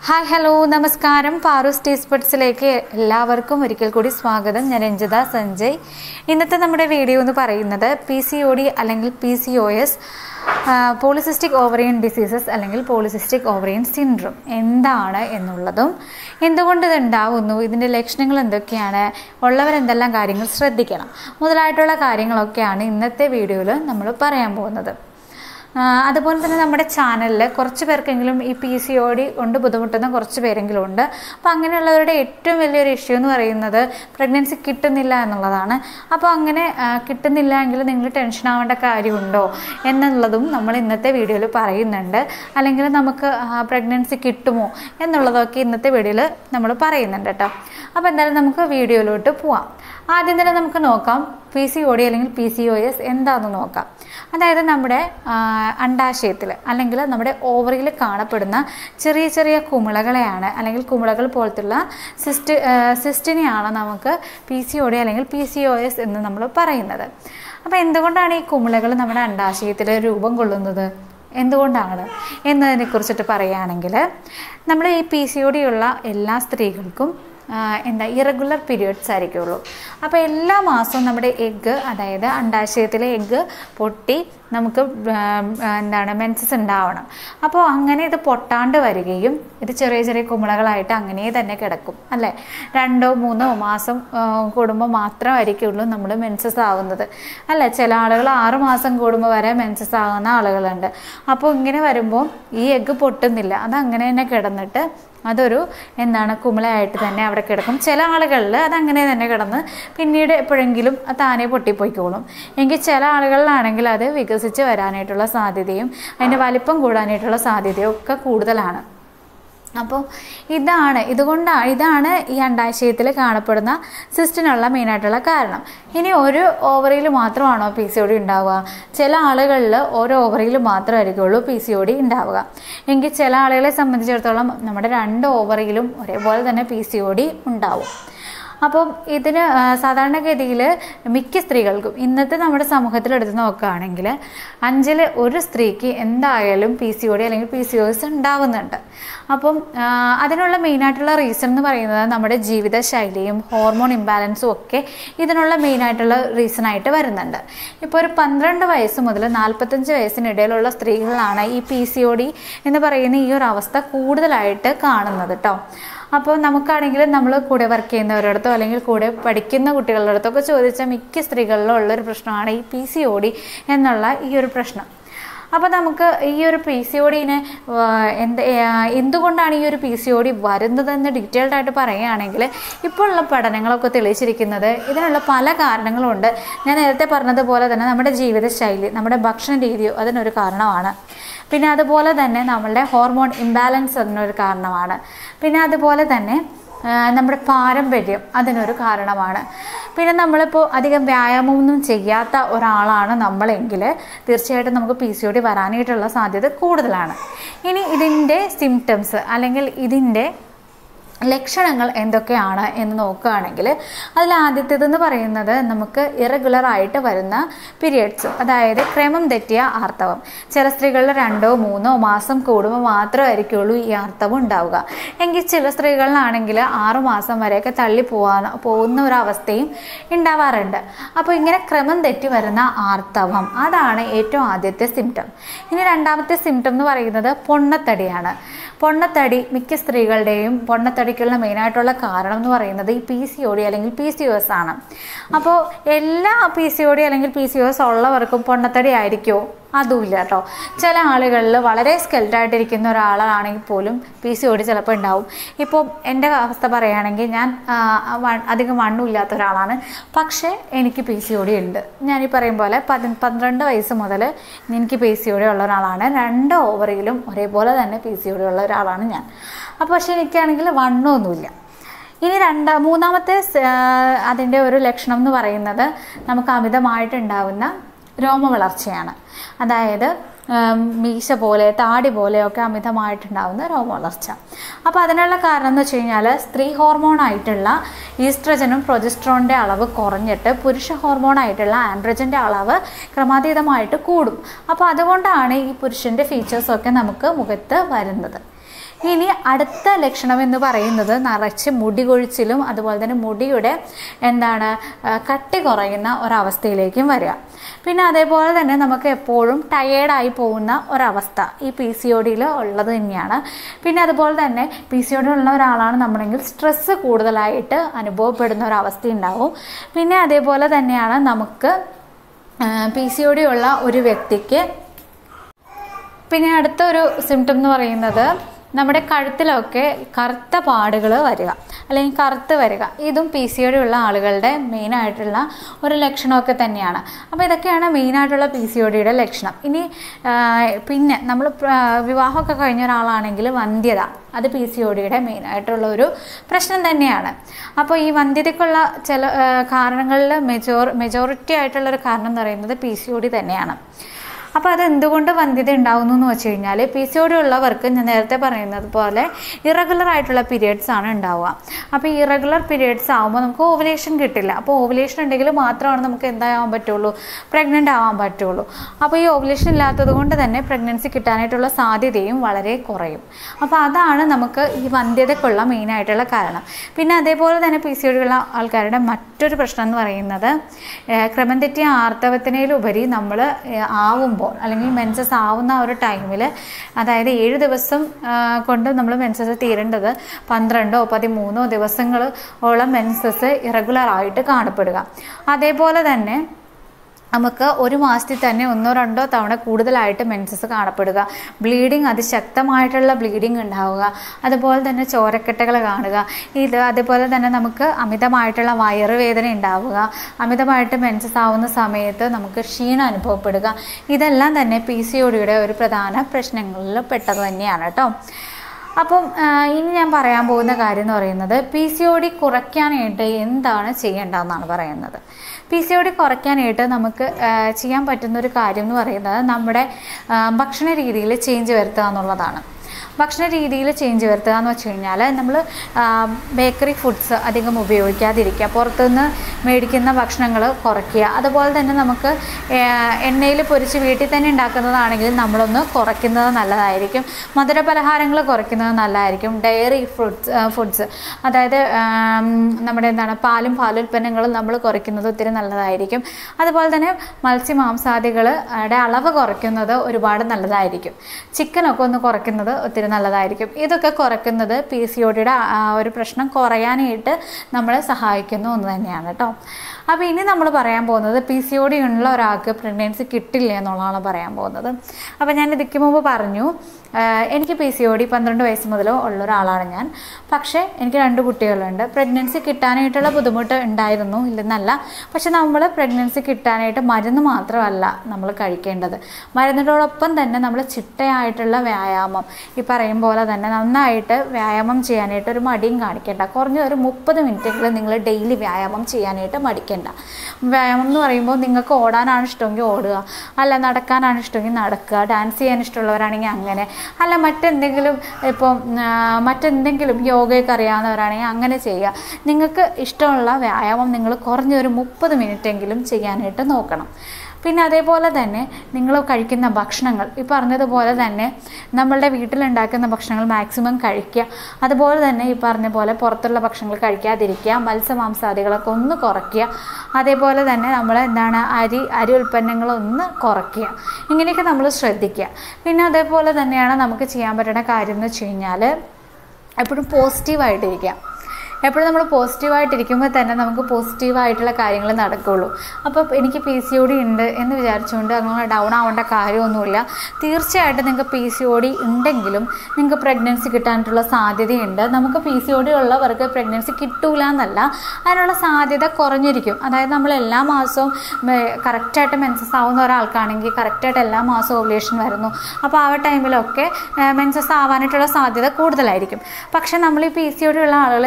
hi hello നമസ്കാരം പാറൂസ് tea സ്പോർട്സിലേക്ക് എല്ലാവർക്കും ഒരിക്കൽ കൂടി സ്വാഗതം ഞാൻ രഞ്ജിത സഞ്ജയ് ഇന്നത്തെ നമ്മുടെ വീഡിയോ എന്ന് പറയുന്നത് പി സി ഒ ഡി അല്ലെങ്കിൽ P C O S polycystic ovarian diseases അല്ലെങ്കിൽ പോളിസിസ്റ്റിക് ഓവറിയൻ സിൻഡ്രോം എന്താണ് എന്നുള്ളതും എന്തുകൊണ്ട് ഇത് ഉണ്ടാവുന്നു ഇതിൻ്റെ ലക്ഷണങ്ങൾ എന്തൊക്കെയാണ് ഉള്ളവരെന്തെല്ലാം കാര്യങ്ങൾ ശ്രദ്ധിക്കണം മുതലായിട്ടുള്ള കാര്യങ്ങളൊക്കെയാണ് ഇന്നത്തെ വീഡിയോയിൽ നമ്മൾ പറയാൻ പോകുന്നത് ആ, അതുപോലെ തന്നെ നമ്മുടെ ചാനലിൽ കുറച്ച് പേർക്കെങ്കിലും ഈ പി സി ഒ ഡി കൊണ്ട് ബുദ്ധിമുട്ടുന്ന കുറച്ച് പേരെങ്കിലും ഉണ്ട് അപ്പോൾ അങ്ങനെയുള്ളവരുടെ ഏറ്റവും വലിയൊരു ഇഷ്യൂ എന്ന് പറയുന്നത് പ്രഗ്നൻസി കിട്ടുന്നില്ല എന്നുള്ളതാണ് അപ്പോൾ അങ്ങനെ ആ, കിട്ടുന്നില്ല എങ്കിൽ നിങ്ങൾ ടെൻഷൻ ആവേണ്ട കാര്യമുണ്ടോ എന്നുള്ളതും നമ്മൾ ഇന്നത്തെ വീഡിയോയിൽ പറയുന്നുണ്ട് അല്ലെങ്കിൽ നമുക്ക് പ്രഗ്നൻസി കിട്ടുമോ എന്നുള്ളതൊക്കെ ഇന്നത്തെ വീഡിയോയിൽ നമ്മൾ പറയുന്നുണ്ട് കേട്ടോ അപ്പോൾ എന്തായാലും നമുക്ക് വീഡിയോയിലോട്ട് പോവാം ആദ്യം തന്നെ നമുക്ക് നോക്കാം പി സി ഒ ഡി അല്ലെങ്കിൽ പി സി ഒ എസ് എന്താണെന്ന് നോക്കാം അതായത് നമ്മുടെ അണ്ടാശയത്തിൽ അല്ലെങ്കിൽ നമ്മുടെ ഓവറിയിൽ കാണപ്പെടുന്ന ചെറിയ ചെറിയ കുമിളകളെയാണ് അല്ലെങ്കിൽ കുമിളകൾ പോലത്തുള്ള സിസ്റ്റ് സിസ്റ്റിനെയാണ് നമുക്ക് പി സി ഒ ഡി അല്ലെങ്കിൽ പി സി ഒ എസ് എന്ന് നമ്മൾ പറയുന്നത് അപ്പോൾ എന്തുകൊണ്ടാണ് ഈ കുമിളകൾ നമ്മുടെ അണ്ടാശയത്തിൽ രൂപം കൊള്ളുന്നത് എന്തുകൊണ്ടാണ് എന്നതിനെ കുറിച്ചിട്ട് പറയുകയാണെങ്കിൽ നമ്മൾ ഈ പി സി ഒ ഡി ഉള്ള എല്ലാ സ്ത്രീകൾക്കും ആ, എന്താ ഇറഗുലർ പീരിയഡ്സ് ആയിരിക്കുള്ളൂ അപ്പോൾ എല്ലാ മാസവും നമ്മുടെ എഗ്ഗ് അതായത് അണ്ടാശയത്തിലെ എഗ്ഗ് പൊട്ടി നമുക്ക് ആ, ആ, എന്താണ് മെൻസസ് ഉണ്ടാവണം അപ്പോൾ അങ്ങനെ ഇത് പൊട്ടാണ്ട് വരികയും ഇത് ചെറിയ ചെറിയ കുമിളകളായിട്ട് അങ്ങനെ തന്നെ കിടക്കും അല്ലേ രണ്ടോ മൂന്നോ മാസം ആ, കൂടുമ്പോൾ മാത്രമായിരിക്കുള്ളൂ നമ്മൾ മെൻസസ് ആവുന്നത് അല്ലേ ചില ആളുകൾ ആറ് മാസം കൂടുമ്പോൾ വരെ മെൻസസ് ആകുന്ന ആളുകളുണ്ട് അപ്പോൾ ഇങ്ങനെ വരുമ്പോൾ ഈ എഗ്ഗ് പൊട്ടുന്നില്ല അത് അങ്ങനെ തന്നെ കിടന്നിട്ട് അതൊരു എന്താണ് കുമിളയായിട്ട് തന്നെ അവിടെ കിടക്കും ചില ആളുകളിൽ അതങ്ങനെ തന്നെ കിടന്ന് പിന്നീട് എപ്പോഴെങ്കിലും അത് താനെ പൊട്ടിപ്പോയിക്കോളും എങ്കിൽ ചില ആളുകളിലാണെങ്കിൽ അത് വികസിച്ച് വരാനായിട്ടുള്ള സാധ്യതയും അതിൻ്റെ വലിപ്പം കൂടാനായിട്ടുള്ള സാധ്യതയും ഒക്കെ കൂടുതലാണ് അപ്പോൾ ഇതാണ് ഇതുകൊണ്ടാണ് ഇതാണ് ഈ അണ്ടാശയത്തിൽ കാണപ്പെടുന്ന സിസ്റ്റിനുള്ള മെയിനായിട്ടുള്ള കാരണം ഇനി ഒരു ഓവറിയിൽ മാത്രമാണോ പി സി ഒ ഡി ഉണ്ടാവുക ചില ആളുകളിൽ ഓരോ ഓവറിയിൽ മാത്രമായിരിക്കുള്ളൂ പി സി ഒ ഡി ഉണ്ടാവുക എങ്കിൽ ചില ആളുകളെ സംബന്ധിച്ചിടത്തോളം നമ്മുടെ രണ്ട് ഓവറിയിലും ഒരേപോലെ തന്നെ പി സി ഒ ഡി ഉണ്ടാവും അപ്പം ഇതിന് ആ, സാധാരണഗതിയിൽ മിക്ക സ്ത്രീകൾക്കും ഇന്നത്തെ നമ്മുടെ സമൂഹത്തിൽ എടുത്ത് നോക്കുകയാണെങ്കിൽ അഞ്ചിൽ ഒരു സ്ത്രീക്ക് എന്തായാലും പി സി ഒ ഡി അല്ലെങ്കിൽ പി സി ഒ എസ് ഉണ്ടാവുന്നുണ്ട് അപ്പം ആ, അതിനുള്ള മെയിനായിട്ടുള്ള റീസൺ എന്ന് പറയുന്നത് നമ്മുടെ ജീവിതശൈലിയും ഹോർമോൺ ഇംബാലൻസും ഒക്കെ ഇതിനുള്ള മെയിനായിട്ടുള്ള റീസൺ ആയിട്ട് വരുന്നുണ്ട് ഇപ്പോൾ ഒരു പന്ത്രണ്ട് വയസ്സ് മുതൽ നാൽപ്പത്തഞ്ച് വയസ്സിനിടയിലുള്ള സ്ത്രീകളിലാണ് ഈ പി സി ഒ ഡി എന്ന് പറയുന്ന ഈ ഒരു അവസ്ഥ കൂടുതലായിട്ട് കാണുന്നത് കേട്ടോ അപ്പോൾ നമുക്കാണെങ്കിൽ നമ്മൾ കൂടെ വർക്ക് ചെയ്യുന്നവരടുത്തോ അല്ലെങ്കിൽ കൂടെ പഠിക്കുന്ന കുട്ടികളുടെ അടുത്തൊക്കെ ചോദിച്ചാൽ മിക്ക സ്ത്രീകളിലും ഉള്ളൊരു പ്രശ്നമാണ് ഈ പി സി ഒ ഡി എന്നുള്ള ഈ ഒരു പ്രശ്നം അപ്പോൾ നമുക്ക് ഈ ഒരു പി സി ഒ ഡിനെ എന്ത് ആ, എന്തുകൊണ്ടാണ് ഈ ഒരു പി സി ഒ ഡി വരുന്നതെന്ന് ഡീറ്റെയിൽഡ് ആയിട്ട് പറയുകയാണെങ്കിൽ ഇപ്പോൾ ഉള്ള പഠനങ്ങളൊക്കെ തെളിയിച്ചിരിക്കുന്നത് ഇതിനുള്ള പല കാരണങ്ങളുണ്ട് ഞാൻ നേരത്തെ പറഞ്ഞതുപോലെ തന്നെ നമ്മുടെ ജീവിതശൈലി നമ്മുടെ ഭക്ഷണ രീതിയോ അതിനൊരു കാരണമാണ് പിന്നെ അതുപോലെ തന്നെ നമ്മളുടെ ഹോർമോൺ ഇംബാലൻസ് അതിനൊരു കാരണമാണ് പിന്നെ അതുപോലെ തന്നെ ആ, നമ്മുടെ പാരമ്പര്യം അതിനൊരു കാരണമാണ് പിന്നെ നമ്മളിപ്പോൾ അധികം വ്യായാമമൊന്നും ചെയ്യാത്ത ഒരാളാണ് നമ്മളെങ്കിൽ തീർച്ചയായിട്ടും നമുക്ക് പി സി ഒ ഡി വരാനായിട്ടുള്ള സാധ്യത കൂടുതലാണ് ഇനി ഇതിൻ്റെ സിംറ്റംസ് അല്ലെങ്കിൽ ഇതിൻ്റെ ലക്ഷണങ്ങൾ എന്തൊക്കെയാണ് എന്ന് നോക്കുകയാണെങ്കിൽ അതിൽ ആദ്യത്തേതെന്ന് പറയുന്നത് നമുക്ക് ഇറഗുലർ ആയിട്ട് വരുന്ന പീരിയഡ്സ് അതായത് ക്രമം തെറ്റിയ ആർത്തവം ചില സ്ത്രീകളിൽ രണ്ടോ മൂന്നോ മാസം കൂടുമ്പോൾ മാത്രമായിരിക്കുള്ളൂ ഈ ആർത്തവം ഉണ്ടാവുക എങ്കിൽ ചില സ്ത്രീകളിലാണെങ്കിൽ ആറു മാസം വരെയൊക്കെ തള്ളി പോവാൻ പോകുന്ന ഒരു അവസ്ഥയും ഉണ്ടാവാറുണ്ട് അപ്പോൾ ഇങ്ങനെ ക്രമം തെറ്റി വരുന്ന ആർത്തവം അതാണ് ഏറ്റവും ആദ്യത്തെ സിംറ്റം ഇനി രണ്ടാമത്തെ സിംറ്റം എന്ന് പറയുന്നത് പൊണ്ണത്തടിയാണ് പൊണ്ണത്തടി മിക്ക സ്ത്രീകളുടെയും പൊണ്ണത്തടിക്കുള്ള മെയിനായിട്ടുള്ള കാരണം എന്ന് പറയുന്നത് ഈ പി സി ഒ ഡി അല്ലെങ്കിൽ പി സി ഒ എസ് ആണ് അപ്പോൾ എല്ലാ പി സി ഒ ഡി അല്ലെങ്കിൽ പി സി ഒ എസ് ഉള്ളവർക്കും പൊണ്ണത്തടി ആയിരിക്കുമോ അതുമില്ല കേട്ടോ ചില ആളുകളിൽ വളരെ സ്കെൽറ്റായിട്ടിരിക്കുന്ന ഒരാളാണെങ്കിൽ പോലും പി സി ഒ ഡി ചിലപ്പോൾ ഉണ്ടാവും ഇപ്പോൾ എൻ്റെ അവസ്ഥ പറയുകയാണെങ്കിൽ ഞാൻ ആ, വ- അധികം വണ്ണമില്ലാത്ത ഒരാളാണ് പക്ഷേ എനിക്ക് പി സി ഒ ഡി ഉണ്ട് ഞാൻ ഈ പറയും പോലെ പതി പന്ത്രണ്ട് വയസ്സ് മുതൽ എനിക്ക് പി സി ഒ ഡി ഉള്ള ഒരാളാണ് രണ്ട് ഓവറിയിലും ഒരേപോലെ തന്നെ പി സി ഒ ഡി ഉള്ള ഒരാളാണ് ഞാൻ അപ്പോൾ പക്ഷേ എനിക്കാണെങ്കിൽ വണ്ണമൊന്നുമില്ല ഇനി രണ്ട മൂന്നാമത്തെ സ്- ആ, അതിൻ്റെ ഒരു ലക്ഷണം എന്ന് പറയുന്നത് നമുക്ക് അമിതമായിട്ടുണ്ടാവുന്ന രോമവളർച്ചയാണ് അതായത് ഉം, മീശ പോലെ താടി പോലെയൊക്കെ അമിതമായിട്ടുണ്ടാവുന്ന രോമവളർച്ച അപ്പോൾ അതിനുള്ള കാരണം എന്ന് വെച്ച് കഴിഞ്ഞാൽ സ്ത്രീ ഹോർമോണായിട്ടുള്ള ഈസ്ട്രജനും പ്രൊജസ്ട്രോണിൻ്റെ അളവ് കുറഞ്ഞിട്ട് പുരുഷ ഹോർമോണായിട്ടുള്ള ആൻഡ്രജൻ്റെ അളവ് ക്രമാതീതമായിട്ട് കൂടും അപ്പോൾ അതുകൊണ്ടാണ് ഈ പുരുഷൻ്റെ ഫീച്ചേഴ്സൊക്കെ നമുക്ക് മുഖത്ത് വരുന്നത് ഇനി അടുത്ത ലക്ഷണം എന്ന് പറയുന്നത് നിറച്ച് മുടി കൊഴിച്ചിലും അതുപോലെ തന്നെ മുടിയുടെ എന്താണ് ആ, കട്ടി കുറയുന്ന ഒരവസ്ഥയിലേക്കും വരിക പിന്നെ അതേപോലെ തന്നെ നമുക്ക് എപ്പോഴും ടയേർഡായി പോകുന്ന ഒരവസ്ഥ ഈ പി സി ഒ ഡിയിൽ ഉള്ളത് തന്നെയാണ് പിന്നെ അതുപോലെ തന്നെ പി സി ഒ ഡി ഉള്ള ഒരാളാണ് നമ്മളെങ്കിൽ സ്ട്രെസ്സ് കൂടുതലായിട്ട് അനുഭവപ്പെടുന്ന ഒരവസ്ഥ ഉണ്ടാവും പിന്നെ അതേപോലെ തന്നെയാണ് നമുക്ക് പി സി ഒ ഡി ഉള്ള ഒരു വ്യക്തിക്ക് പിന്നെ അടുത്ത ഒരു സിംറ്റം എന്ന് പറയുന്നത് നമ്മുടെ കഴുത്തിലൊക്കെ കറുത്ത പാടുകൾ വരിക അല്ലെങ്കിൽ കറുത്ത് വരിക ഇതും പി സി ഒ ഉള്ള ആളുകളുടെ മെയിനായിട്ടുള്ള ഒരു ലക്ഷണമൊക്കെ തന്നെയാണ് അപ്പോൾ ഇതൊക്കെയാണ് മെയിനായിട്ടുള്ള പി സി ഒ ഡിയുടെ ലക്ഷണം ഇനി ആ, പിന്നെ നമ്മൾ വിവാഹമൊക്കെ കഴിഞ്ഞ ഒരാളാണെങ്കിൽ വന്ധ്യത അത് പി സി ഒ ഡിയുടെ മെയിനായിട്ടുള്ള ഒരു പ്രശ്നം തന്നെയാണ് അപ്പോൾ ഈ വന്ധ്യതയ്ക്കുള്ള ചില ആ, കാരണങ്ങളിൽ മെജോർ മെജോറിറ്റി ആയിട്ടുള്ളൊരു കാരണം എന്ന് പറയുന്നത് പി സി ഒ ഡി തന്നെയാണ് അപ്പോൾ അത് എന്തുകൊണ്ട് വന്ധ്യത ഉണ്ടാകുന്നു എന്ന് വെച്ച് കഴിഞ്ഞാൽ പി സി ഒ ഡി ഉള്ളവർക്ക് ഞാൻ നേരത്തെ പറയുന്നത് പോലെ ഇറഗുലർ ആയിട്ടുള്ള പീരിയഡ്സ് ആണ് ഉണ്ടാവുക അപ്പോൾ ഈ ഇറഗുലർ പീരിയഡ്സ് ആകുമ്പോൾ നമുക്ക് ഓവുലേഷൻ കിട്ടില്ല അപ്പോൾ ഓവുലേഷൻ ഉണ്ടെങ്കിൽ മാത്രമാണ് നമുക്ക് എന്താകാൻ പറ്റുള്ളൂ പ്രഗ്നൻ്റ് ആവാൻ പറ്റുള്ളൂ അപ്പോൾ ഈ ഓവുലേഷൻ ഇല്ലാത്തത് കൊണ്ട് തന്നെ പ്രഗ്നൻസി കിട്ടാനായിട്ടുള്ള സാധ്യതയും വളരെ കുറയും അപ്പോൾ അതാണ് നമുക്ക് ഈ വന്ധ്യതയ്ക്കുള്ള മെയിനായിട്ടുള്ള കാരണം പിന്നെ അതേപോലെ തന്നെ പി സി ഒ ഡി ഉള്ള ആൾക്കാരുടെ മറ്റൊരു പ്രശ്നം എന്ന് പറയുന്നത് ഏഹ് ക്രമം തെറ്റിയ ആർത്തവത്തിനേലുപരി നമ്മൾ ആവുമ്പോൾ അല്ലെങ്കിൽ മെൻസസ് ആവുന്ന ആ ഒരു ടൈമിൽ അതായത് ഏഴ് ദിവസം ആ, കൊണ്ട് നമ്മൾ മെൻസസ് തീരേണ്ടത് പന്ത്രണ്ടോ പതിമൂന്നോ ദിവസങ്ങൾ ഓളം മെൻസസ് ഇറഗുലർ ആയിട്ട് കാണപ്പെടുക അതേപോലെ തന്നെ നമുക്ക് ഒരു മാസത്തിൽ തന്നെ ഒന്നോ രണ്ടോ തവണ കൂടുതലായിട്ട് മെൻസസ് കാണപ്പെടുക ബ്ലീഡിങ് അതിശക്തമായിട്ടുള്ള ബ്ലീഡിങ് ഉണ്ടാവുക അതുപോലെ തന്നെ ചോരക്കെട്ടുകൾ കാണുക ഇത് അതുപോലെ തന്നെ നമുക്ക് അമിതമായിട്ടുള്ള വയറുവേദന ഉണ്ടാവുക അമിതമായിട്ട് മെൻസസ് ആവുന്ന സമയത്ത് നമുക്ക് ക്ഷീണം അനുഭവപ്പെടുക ഇതെല്ലാം തന്നെ പി സി ഒ ഡിയുടെ ഒരു പ്രധാന പ്രശ്നങ്ങളിൽ പെട്ടത് തന്നെയാണ് കേട്ടോ അപ്പം ആ, ഇനി ഞാൻ പറയാൻ പോകുന്ന കാര്യം എന്ന് പറയുന്നത് പി സി ഒ ഡി കുറയ്ക്കാനായിട്ട് എന്താണ് ചെയ്യേണ്ടതെന്നാണ് പറയുന്നത് പി സി ഒ ഡി കുറയ്ക്കാനായിട്ട് നമുക്ക് ആ, ചെയ്യാൻ പറ്റുന്ന ഒരു കാര്യം എന്ന് പറയുന്നത് നമ്മുടെ ആ, ഭക്ഷണ രീതിയിൽ ചേഞ്ച് വരുത്തുക എന്നുള്ളതാണ് ഭക്ഷണ രീതിയിൽ ചേഞ്ച് വരുത്തുക എന്ന് വെച്ച് കഴിഞ്ഞാൽ നമ്മൾ ബേക്കറി ഫുഡ്സ് അധികം ഉപയോഗിക്കാതിരിക്കുക പുറത്തുനിന്ന് മേടിക്കുന്ന ഭക്ഷണങ്ങൾ കുറയ്ക്കുക അതുപോലെ തന്നെ നമുക്ക് എണ്ണയിൽ പൊരിച്ച് വീട്ടിൽ തന്നെ ഉണ്ടാക്കുന്നതാണെങ്കിൽ നമ്മളൊന്ന് കുറയ്ക്കുന്നത് നല്ലതായിരിക്കും മധുര പലഹാരങ്ങൾ കുറയ്ക്കുന്നത് നല്ലതായിരിക്കും ഡയറി ഫ്രൂട്ട്സ് ഫുഡ്സ് അതായത് ആം, നമ്മുടെ എന്താണ് പാലും പാലുൽപ്പന്നങ്ങളും നമ്മൾ കുറയ്ക്കുന്നത് ഒത്തിരി നല്ലതായിരിക്കും അതുപോലെ തന്നെ മത്സ്യമാംസാദികളുടെ അളവ് കുറയ്ക്കുന്നത് ഒരുപാട് നല്ലതായിരിക്കും ചിക്കനൊക്കെ ഒന്ന് കുറയ്ക്കുന്നത് ഒത്തിരി നല്ലതായിരിക്കും ഇതൊക്കെ കുറയ്ക്കുന്നത് പി സി ഒ ഡിയുടെ ഒരു പ്രശ്നം കുറയാനായിട്ട് നമ്മളെ സഹായിക്കുന്ന ഒന്ന് തന്നെയാണ് കേട്ടോ അപ്പോൾ ഇനി നമ്മൾ പറയാൻ പോകുന്നത് പി സി ഒ ഡി ഉള്ള ഒരാൾക്ക് പ്രഗ്നൻസി കിട്ടില്ല എന്നുള്ളതാണ് പറയാൻ പോകുന്നത് അപ്പോൾ ഞാൻ ഇതിക്ക് മുമ്പ് പറഞ്ഞു ആഹ് എനിക്ക് പി സി ഒ ഡി പന്ത്രണ്ട് വയസ്സ് മുതൽ ഉള്ള ഒരാളാണ് ഞാൻ പക്ഷേ എനിക്ക് രണ്ട് കുട്ടികളുണ്ട് പ്രഗ്നൻസി കിട്ടാനായിട്ടുള്ള ബുദ്ധിമുട്ട് ഉണ്ടായിരുന്നു ഇല്ലെന്നല്ല പക്ഷെ നമ്മൾ പ്രഗ്നൻസി കിട്ടാനായിട്ട് മരുന്ന് മാത്രമല്ല നമ്മൾ കഴിക്കേണ്ടത് മരുന്നിനോടൊപ്പം തന്നെ നമ്മൾ ചിട്ടയായിട്ടുള്ള വ്യായാമം ഈ പറയും പോലെ തന്നെ നന്നായിട്ട് വ്യായാമം ചെയ്യാനായിട്ട് ഒരു മടിയും കാണിക്കേണ്ട കുറഞ്ഞ ഒരു മുപ്പത് മിനിറ്റെങ്കിലും നിങ്ങൾ ഡെയിലി വ്യായാമം ചെയ്യാനായിട്ട് മടിക്കേണ്ട വ്യായാമം എന്ന് പറയുമ്പോൾ നിങ്ങൾക്ക് ഓടാനാണ് ഇഷ്ടമെങ്കിൽ ഓടുക അല്ല നടക്കാനാണ് ഇഷ്ടമെങ്കിൽ നടക്കുക ഡാൻസ് ചെയ്യാൻ ഇഷ്ടമുള്ളവരാണെങ്കിൽ അങ്ങനെ അല്ല മറ്റെന്തെങ്കിലും ഇപ്പം ആ, മറ്റെന്തെങ്കിലും യോഗയൊക്കെ അറിയാവുന്നവരാണെങ്കിൽ അങ്ങനെ ചെയ്യുക നിങ്ങൾക്ക് ഇഷ്ടമുള്ള വ്യായാമം നിങ്ങൾ കുറഞ്ഞൊരു മുപ്പത് മിനിറ്റെങ്കിലും ചെയ്യാനായിട്ട് നോക്കണം പിന്നെ അതേപോലെ തന്നെ നിങ്ങൾ കഴിക്കുന്ന ഭക്ഷണങ്ങൾ ഈ പറഞ്ഞതുപോലെ തന്നെ നമ്മളുടെ വീട്ടിലുണ്ടാക്കുന്ന ഭക്ഷണങ്ങൾ മാക്സിമം കഴിക്കുക അതുപോലെ തന്നെ ഈ പറഞ്ഞ പോലെ പുറത്തുള്ള ഭക്ഷണങ്ങൾ കഴിക്കാതിരിക്കുക മത്സ്യമാംസാദികളൊക്കെ ഒന്ന് കുറയ്ക്കുക അതേപോലെ തന്നെ നമ്മൾ എന്താണ് അരി അരി ഉൽപ്പന്നങ്ങളൊന്ന് കുറയ്ക്കുക ഇങ്ങനെയൊക്കെ നമ്മൾ ശ്രദ്ധിക്കുക പിന്നെ അതേപോലെ തന്നെയാണ് നമുക്ക് ചെയ്യാൻ പറ്റുന്ന കാര്യം എന്ന് വെച്ച് കഴിഞ്ഞാൽ എപ്പോഴും പോസിറ്റീവായിട്ടിരിക്കുക എപ്പോഴും നമ്മൾ പോസിറ്റീവായിട്ടിരിക്കുമ്പോൾ തന്നെ നമുക്ക് പോസിറ്റീവായിട്ടുള്ള കാര്യങ്ങൾ നടക്കുകയുള്ളൂ അപ്പോൾ എനിക്ക് പി സി ഒ ഡി ഉണ്ട് എന്ന് വിചാരിച്ചുകൊണ്ട് അങ്ങനെ ഡൗൺ ആവേണ്ട കാര്യമൊന്നുമില്ല തീർച്ചയായിട്ടും നിങ്ങൾക്ക് പി സി ഒ ഡി ഉണ്ടെങ്കിലും നിങ്ങൾക്ക് പ്രഗ്നൻസി കിട്ടാനായിട്ടുള്ള സാധ്യതയുണ്ട് നമുക്ക് പി സി ഒ ഡി ഉള്ളവർക്ക് പ്രഗ്നൻസി കിട്ടൂല എന്നല്ല അതിനുള്ള സാധ്യത കുറഞ്ഞിരിക്കും അതായത് നമ്മൾ എല്ലാ മാസവും കറക്റ്റായിട്ട് മെൻസസ് ആവുന്ന ഒരാൾക്കാണെങ്കിൽ കറക്റ്റായിട്ട് എല്ലാ മാസവും ഓവുലേഷൻ വരുന്നു അപ്പോൾ ആ ടൈമിലൊക്കെ മെൻസസ് ആവാനായിട്ടുള്ള സാധ്യത കൂടുതലായിരിക്കും പക്ഷേ നമ്മൾ ഈ പി സി ഒ ഡി ഉള്ള ആളുകളെ സംബന്ധിച്ച്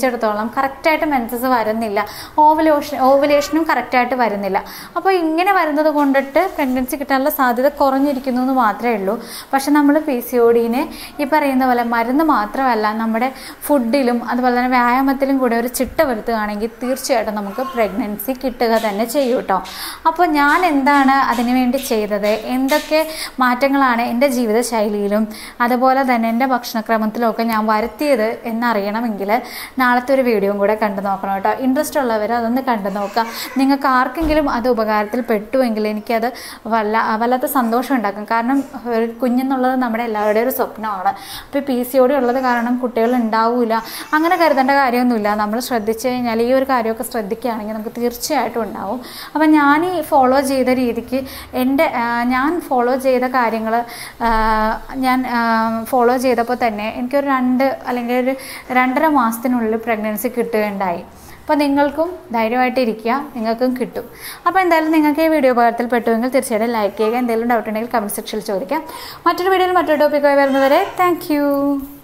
സംബന്ധിച്ചിടത്തോളം കറക്റ്റായിട്ട് മെൻസസ് വരുന്നില്ല ഓവലേഷൻ ഓവലേഷനും കറക്റ്റായിട്ട് വരുന്നില്ല അപ്പോൾ ഇങ്ങനെ വരുന്നത് കൊണ്ടിട്ട് പ്രഗ്നൻസി കിട്ടാനുള്ള സാധ്യത കുറഞ്ഞിരിക്കുന്നു എന്ന് മാത്രമേ ഉള്ളൂ പക്ഷെ നമ്മൾ പി സി ഒ ഡിനെ ഈ പറയുന്ന പോലെ മരുന്ന് മാത്രമല്ല നമ്മുടെ ഫുഡിലും അതുപോലെ തന്നെ വ്യായാമത്തിലും കൂടെ ഒരു ചിട്ട വരുത്തുകയാണെങ്കിൽ തീർച്ചയായിട്ടും നമുക്ക് പ്രഗ്നൻസി കിട്ടുക തന്നെ ചെയ്യും കേട്ടോ അപ്പോൾ ഞാൻ എന്താണ് അതിനു വേണ്ടി ചെയ്തത് എന്തൊക്കെ മാറ്റങ്ങളാണ് എൻ്റെ ജീവിതശൈലിയിലും അതുപോലെ തന്നെ എൻ്റെ ഭക്ഷണക്രമത്തിലും ഒക്കെ ഞാൻ വരുത്തിയത് എന്നറിയണമെങ്കിൽ നാളത്തെ ഒരു വീഡിയോയും കൂടെ കണ്ടു നോക്കണം കേട്ടോ ഇൻട്രസ്റ്റ് ഉള്ളവർ അതൊന്ന് കണ്ടു നോക്കുക നിങ്ങൾക്ക് ആർക്കെങ്കിലും അത് ഉപകാരത്തിൽ പെട്ടുവെങ്കിൽ എനിക്കത് വല്ല വല്ലാത്ത സന്തോഷം ഉണ്ടാക്കും കാരണം ഒരു കുഞ്ഞെന്നുള്ളത് നമ്മുടെ എല്ലാവരുടെയും ഒരു സ്വപ്നമാണ് അപ്പോൾ പി സി ഓടി ഉള്ളത് കാരണം കുട്ടികൾ ഉണ്ടാവില്ല അങ്ങനെ കരുതേണ്ട കാര്യമൊന്നുമില്ല നമ്മൾ ശ്രദ്ധിച്ചു കഴിഞ്ഞാൽ ഈ ഒരു കാര്യമൊക്കെ ശ്രദ്ധിക്കുകയാണെങ്കിൽ നമുക്ക് തീർച്ചയായിട്ടും ഉണ്ടാവും അപ്പം ഞാൻ ഈ ഫോളോ ചെയ്ത രീതിക്ക് എൻ്റെ ആ, ഞാൻ ഫോളോ ചെയ്ത കാര്യങ്ങൾ ഞാൻ ഫോളോ ചെയ്തപ്പോൾ തന്നെ എനിക്കൊരു രണ്ട് അല്ലെങ്കിൽ ഒരു രണ്ടര മാസത്തിനുള്ളിൽ പ്രഗ്നൻസി കിട്ടുകയുണ്ടായി അപ്പോൾ നിങ്ങൾക്കും ധൈര്യമായിട്ട് ഇരിക്കുക നിങ്ങൾക്കും കിട്ടും അപ്പോൾ എന്തായാലും നിങ്ങൾക്ക് ഈ വീഡിയോ ഉപകാരത്തിൽ പെട്ടുവെങ്കിൽ തീർച്ചയായിട്ടും ലൈക്ക് ചെയ്യുക എന്തെങ്കിലും ഡൗട്ട് ഉണ്ടെങ്കിൽ കമൻറ്റ് സെക്ഷനിൽ ചോദിക്കാം മറ്റൊരു വീഡിയോയിൽ മറ്റൊരു ടോപ്പിക്കായി വരുന്നവരെ താങ്ക്